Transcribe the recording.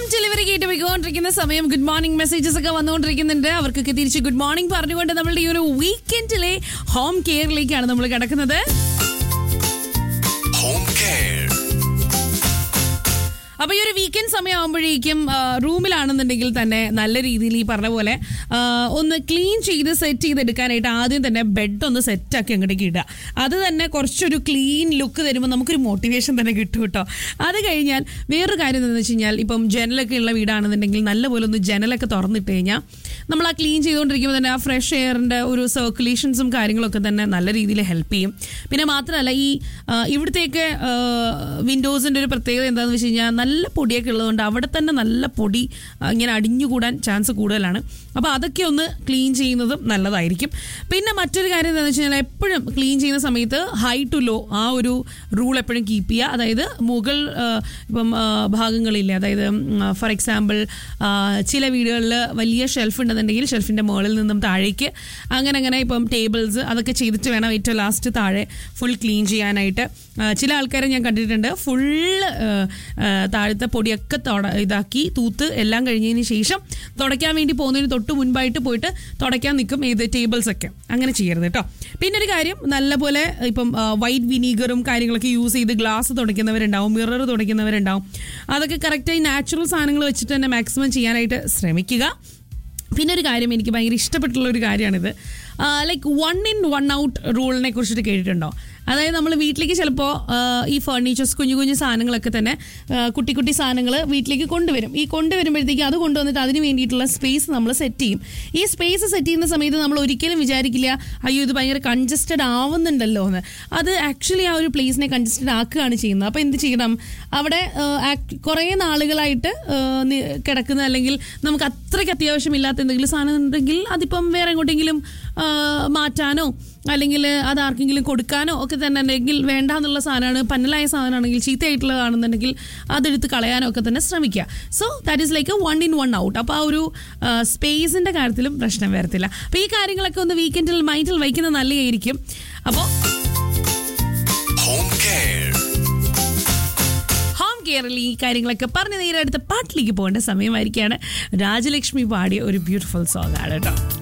Delivery കേട്ട് പോയിക്കൊണ്ടിരിക്കുന്ന സമയം ഗുഡ് മോർണിംഗ് മെസ്സേജസ് ഒക്കെ വന്നുകൊണ്ടിരിക്കുന്നുണ്ട് അവർക്കൊക്കെ തിരിച്ച് ഗുഡ് മോർണിംഗ് പറഞ്ഞുകൊണ്ട് നമ്മളുടെ ഈ ഒരു വീക്കെൻഡിലെ ഹോം കെയറിലേക്കാണ് നമ്മൾ കിടക്കുന്നത് Home Care. അപ്പൊ ഈ ഒരു വീക്കെൻഡ് സമയമാകുമ്പോഴേക്കും റൂമിലാണെന്നുണ്ടെങ്കിൽ തന്നെ നല്ല രീതിയിൽ ഈ പറഞ്ഞ പോലെ ആ, ഒന്ന് ക്ലീൻ ചെയ്ത് സെറ്റ് ചെയ്തെടുക്കാനായിട്ട് ആദ്യം തന്നെ ബെഡ് ഒന്ന് സെറ്റാക്കി അങ്ങോട്ടേക്ക് ഇടുക അത് തന്നെ കുറച്ചൊരു ക്ലീൻ ലുക്ക് തരുമ്പോൾ നമുക്കൊരു മോട്ടിവേഷൻ തന്നെ കിട്ടും കേട്ടോ അത് കഴിഞ്ഞാൽ വേറൊരു കാര്യം എന്താണെന്ന് വെച്ച് കഴിഞ്ഞാൽ ഇപ്പം ജനലൊക്കെ ഉള്ള വീടാണെന്നുണ്ടെങ്കിൽ നല്ലപോലെ ഒന്ന് ജനലൊക്കെ തുറന്നിട്ട് കഴിഞ്ഞാൽ നമ്മൾ ആ ക്ലീൻ ചെയ്തുകൊണ്ടിരിക്കുമ്പോൾ തന്നെ ആ ഫ്രഷ് എയറിൻ്റെ ഒരു സർക്കുലേഷൻസും കാര്യങ്ങളൊക്കെ തന്നെ നല്ല രീതിയിൽ ഹെൽപ്പ് ചെയ്യും പിന്നെ മാത്രമല്ല ഈ ആ, ഇവിടുത്തെയൊക്കെ വിൻഡോസിൻ്റെ ഒരു പ്രത്യേകത എന്താണെന്ന് വെച്ച് കഴിഞ്ഞാൽ നല്ല പൊടിയൊക്കെ ഉള്ളതുകൊണ്ട് അവിടെ തന്നെ നല്ല പൊടി ആ, ഇങ്ങനെ അടിഞ്ഞുകൂടാൻ ചാൻസ് കൂടുതലാണ് അപ്പോൾ അതൊക്കെ ഒന്ന് ക്ലീൻ ചെയ്യുന്നതും നല്ലതായിരിക്കും പിന്നെ മറ്റൊരു കാര്യം എന്താണെന്ന് വെച്ച് കഴിഞ്ഞാൽ എപ്പോഴും ക്ലീൻ ചെയ്യുന്ന സമയത്ത് ഹൈ ടു ലോ ആ ഒരു റൂൾ എപ്പോഴും കീപ്പ് ചെയ്യുക അതായത് മുകൾ ആ, ഇപ്പം ആ, ഭാഗങ്ങളില്ലേ അതായത് ഫോർ എക്സാമ്പിൾ ചില വീടുകളിൽ വലിയ ഷെൽഫ് ഉണ്ടെന്നുണ്ടെങ്കിൽ ഷെൽഫിൻ്റെ മുകളിൽ നിന്നും താഴേക്ക് അങ്ങനെ അങ്ങനെ ഇപ്പം ടേബിൾസ് അതൊക്കെ ചെയ്തിട്ട് വേണം ഏറ്റവും ലാസ്റ്റ് താഴെ ഫുൾ ക്ലീൻ ചെയ്യാനായിട്ട് ആ, ചില ആൾക്കാരെ ഞാൻ കണ്ടിട്ടുണ്ട് ഫുള്ള് താഴത്തെ പൊടിയൊക്കെ തൊട ഇതാക്കി തൂത്ത് എല്ലാം കഴിഞ്ഞതിന് ശേഷം തുടയ്ക്കാൻ വേണ്ടി പോകുന്നതിന് തൊട്ട് മുൻപായിട്ട് പോയിട്ട് തുടയ്ക്കാൻ നിൽക്കും ഏത് ടേബിൾസ് ഒക്കെ അങ്ങനെ ചെയ്യരുത് കേട്ടോ പിന്നെ ഒരു കാര്യം നല്ലപോലെ ഇപ്പം വൈറ്റ് വിനീഗറും കാര്യങ്ങളൊക്കെ യൂസ് ചെയ്ത് ഗ്ലാസ് തുടയ്ക്കുന്നവരുണ്ടാവും മിറർ തുടയ്ക്കുന്നവരുണ്ടാവും അതൊക്കെ കറക്റ്റായി നാച്ചുറൽ സാധനങ്ങൾ വെച്ചിട്ട് തന്നെ മാക്സിമം ചെയ്യാനായിട്ട് ശ്രമിക്കുക പിന്നെ ഒരു കാര്യം എനിക്ക് ഭയങ്കര ഇഷ്ടപ്പെട്ടുള്ള ഒരു കാര്യമാണിത് like one in one out റൂളിനെ കുറിച്ചിട്ട് കേട്ടിട്ടുണ്ടോ അതായത് നമ്മൾ വീട്ടിലേക്ക് ചിലപ്പോൾ ഈ ഫർണിച്ചേഴ്സ് കുഞ്ഞു കുഞ്ഞു സാധനങ്ങളൊക്കെ തന്നെ ആ, കുട്ടി കുട്ടി സാധനങ്ങൾ വീട്ടിലേക്ക് കൊണ്ടുവരും ഈ കൊണ്ടുവരുമ്പോഴത്തേക്ക് അത് കൊണ്ടുവന്നിട്ട് അതിന് വേണ്ടിയിട്ടുള്ള സ്പേസ് നമ്മൾ സെറ്റ് ചെയ്യും ഈ സ്പേസ് സെറ്റ് ചെയ്യുന്ന സമയത്ത് നമ്മൾ ഒരിക്കലും വിചാരിക്കില്ല അയ്യോ ഇത് ഭയങ്കര കൺജസ്റ്റഡ് ആവുന്നുണ്ടല്ലോ എന്ന് അത് ആക്ച്വലി ആ ഒരു പ്ലേസിനെ കൺജസ്റ്റഡ് ആക്കുകയാണ് ചെയ്യുന്നത് അപ്പോൾ എന്ത് ചെയ്യണം അവിടെ കുറേ നാളുകളായിട്ട് ആ, നി- കിടക്കുന്ന അല്ലെങ്കിൽ നമുക്ക് അത്രയ്ക്ക് അത്യാവശ്യമില്ലാത്ത എന്തെങ്കിലും സാധനം ഉണ്ടെങ്കിൽ അതിപ്പം വേറെ എങ്ങോട്ടെങ്കിലും ആ, മാറ്റാനോ അല്ലെങ്കിൽ അത് ആർക്കെങ്കിലും കൊടുക്കാനോ ഒക്കെ തന്നെ ഉണ്ടെങ്കിൽ വേണ്ട എന്നുള്ള സാധനമാണ് പന്നലായ സാധനമാണെങ്കിൽ ചീത്തയായിട്ടുള്ളതാണെന്നുണ്ടെങ്കിൽ അതെടുത്ത് കളയാനോ ഒക്കെ തന്നെ ശ്രമിക്കുക so that is like one in one out അപ്പോൾ ആ ഒരു സ്പേസിന്റെ കാര്യത്തിലും പ്രശ്നം വരത്തില്ല അപ്പോൾ ഈ കാര്യങ്ങളൊക്കെ ഒന്ന് വീക്കെൻഡിൽ മൈൻഡിൽ വയ്ക്കുന്നത് നല്ലതായിരിക്കും അപ്പോൾ Home Care. ഹോം കെയറിൽ ഈ കാര്യങ്ങളൊക്കെ പറഞ്ഞ് നേരെ അടുത്ത പാട്ടിലേക്ക് പോകേണ്ട സമയമായിരിക്കുകയാണ് രാജലക്ഷ്മി പാടിയ ഒരു ബ്യൂട്ടിഫുൾ സോങ് ആണ് കേട്ടോ